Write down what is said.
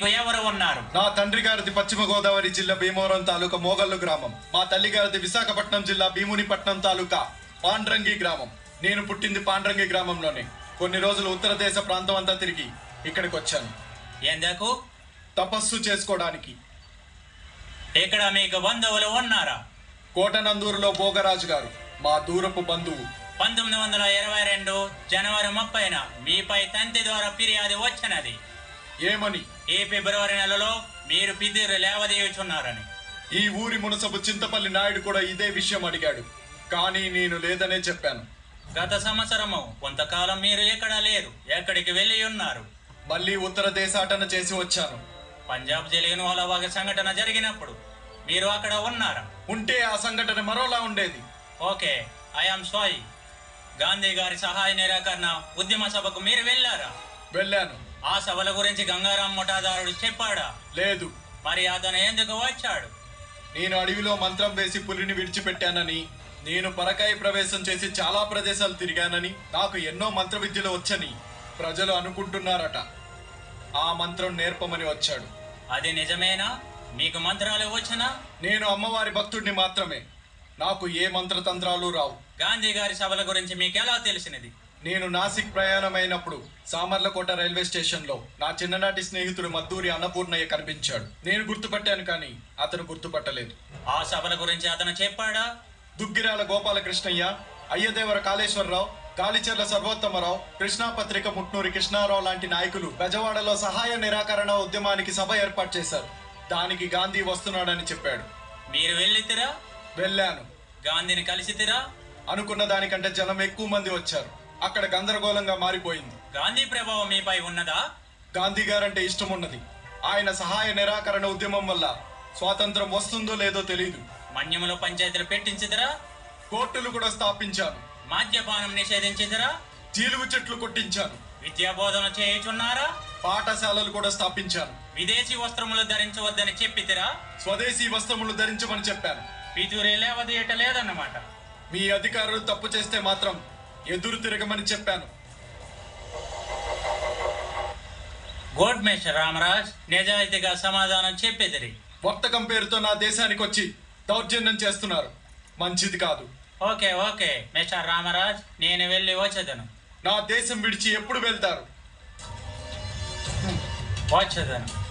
మీకు ఎవరు ఉన్నారు నా తండ్రి గారిది పశ్చిమ గోదావరి జిల్లా భీమవరం తాలూకా మోగల్లు గ్రామం మా తల్లి గారిది విశాఖపట్నం జిల్లా భీమునిపట్నం తాలూకా పాండ్రంగి గ్రామం నేను పుట్టింది పాండ్రంగి గ్రామంలోనే కొన్ని రోజులు ఉత్తర దేశ ప్రాంతం అంతా తిరిగి ఇక్కడికి వచ్చాను ఎందుకు తపస్సు చేసుకోవడానికి ఇక్కడ మీకు బంధువులు ఉన్నారా కోటనందూరులో భోగరాజు గారు మా దూరపు బంధువు పంతొమ్మిది వందల ఇరవై రెండు జనవరి ముప్పైన మీపై తంతి ద్వారా ఫిర్యాదు వచ్చినది ఏమని ఈ ఫిబ్రవరి నెలలో మీరు పిదిరు లేవదీయుచున్నారని ఈ ఊరి మునసబు చింతపల్లి నాయుడు కూడా ఇదే విషయం అడిగాడు కానీ నేను లేదనే చెప్పాను గత సంవత్సరము కొంతకాలం మీరు ఎక్కడ లేరు ఎక్కడికి వెళ్ళి ఉన్నారు మళ్ళీ ఉత్తర దేశాటన చేసి వచ్చాను పంజాబ్ జరిగిన ఒక సంఘటన జరిగినప్పుడు మీరు అక్కడ ఉన్నారా ఉంటే ఆ సంఘటన మరోలా ఉండేది ఓకే ఐఆమ్ సారీ గాంధీ గారి సహాయ నిరాకరణ ఉద్యమ సభకు మీరు వెళ్ళారా వెళ్ళాను ఆ సభల గురించి గంగారాం ముఠాదారుడు చెప్పాడా లేదు మరి అతను ఎందుకు వచ్చాడు నేను అడవిలో మంత్రం వేసి పులిని విడిచిపెట్టానని నేను పరకాయ ప్రవేశం చేసి చాలా ప్రదేశాలు తిరిగానని నాకు ఎన్నో మంత్ర విద్యలు వచ్చని ప్రజలు అనుకుంటున్నారట ఆ మంత్రం నేర్పమని వచ్చాడు అది నిజమేనా మీకు మంత్రాలు వచ్చినా నేను అమ్మవారి భక్తుడిని మాత్రమే నాకు ఏ మంత్రతంత్రాలు రావు గాంధీ గారి సభల గురించి మీకు ఎలా తెలిసినది నేను నాసిక్ ప్రయాణమైనప్పుడు సామర్లకోట రైల్వే స్టేషన్లో నా చిన్ననాటి స్నేహితుడు మద్దూరి అన్నపూర్ణయ్య కనిపించాడు నేను గుర్తుపట్టాను కానీ అతను గుర్తుపట్టలేదు ఆ సభల గురించి అతను చెప్పాడా దుగ్గిరాల గోపాలకృష్ణయ్య అయ్యదేవర కాళేశ్వరరావు కాళిచెర్ల సర్వోత్తమరావు కృష్ణా పత్రిక ముట్నూరి కృష్ణారావు లాంటి నాయకులు బెజవాడలో సహాయ నిరాకరణ ఉద్యమానికి సభ ఏర్పాటు చేశారు దానికి గాంధీ వస్తున్నాడని చెప్పాడు మీరు వెళ్ళితిరా వెళ్ళాను గాంధీని కలిసితిరా అనుకున్న దానికంటే జనం ఎక్కువ మంది వచ్చారు అక్కడ గందరగోళంగా మారిపోయింది గాంధీ ప్రభావం మీపై ఉన్నదా గాంధీ గారంటే ఇష్టం ఉన్నది ఆయన సహాయ నిరాకరణ ఉద్యమం వల్ల స్వాతంత్రం వస్తుందో లేదో తెలియదు మన్యములో పంచాయతీలు పెట్టించిదిరా కోర్టులు కూడా స్థాపించాను మద్యపానం నిషేధించిదిరా జీలుగు చెట్లు కొట్టించాను విద్యా బోధన చేయుచున్నారా పాఠశాలలు కూడా స్థాపించాను విదేశీ వస్త్రములు ధరించవద్దని చెప్పితిరా స్వదేశీ వస్త్రములు ధరించమని చెప్పాను పితూరి లేవదీయట లేదన్నమాట మీ అధికారులు తప్పు చేస్తే మాత్రం ఎదురు తిరగమని చెప్పాను గోడ్ మేస్టర్ రామరాజ్ నిజాయితీగా సమాధానం చెప్పేదిరి వర్తకం పేరుతో నా దేశానికి వచ్చి దౌర్జన్యం చేస్తున్నారు మంచిది కాదు ఓకే ఓకే మిస్టర్ రామరాజ్ నేను వెళ్ళి వచ్చేదను నా దేశం విడిచి ఎప్పుడు వెళ్తారు వచ్చేదను